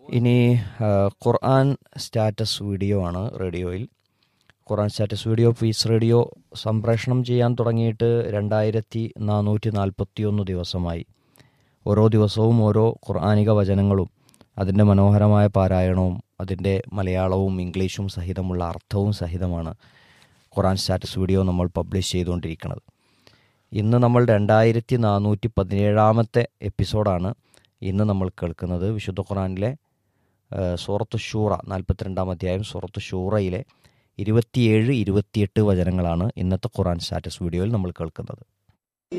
ഇനി ആ, ഖുർആൻ status video ആണ് റേഡിയോയിൽ Quran status video peace radio സംപ്രേഷണം ചെയ്യാൻ തുടങ്ങിയിട്ട് രണ്ടായിരത്തി നാനൂറ്റി നാൽപ്പത്തിയൊന്ന് ദിവസമായി ഓരോ ദിവസവും ഓരോ ഖുർആാനിക വചനങ്ങളും അതിൻ്റെ മനോഹരമായ പാരായണവും അതിൻ്റെ മലയാളവും ഇംഗ്ലീഷും സഹിതമുള്ള അർത്ഥവും സഹിതമാണ് ഖുർആൻ സ്റ്റാറ്റസ് വീഡിയോ നമ്മൾ പബ്ലിഷ് ചെയ്തുകൊണ്ടിരിക്കുന്നത് ഇന്ന് നമ്മൾ രണ്ടായിരത്തി നാനൂറ്റി പതിനേഴാമത്തെ എപ്പിസോഡാണ് ഇന്ന് നമ്മൾ കേൾക്കുന്നത് വിശുദ്ധ ഖുറാനിലെ ആ, സൂറത്ത് ഷൂറ നാൽപ്പത്തിരണ്ടാം അധ്യായം സൂറത്ത് ഷൂറയിലെ ഇരുപത്തിയേഴ് ഇരുപത്തിയെട്ട് വചനങ്ങളാണ് ഇന്നത്തെ ഖുറാൻ സ്റ്റാറ്റസ് വീഡിയോയിൽ നമ്മൾ കേൾക്കുന്നത്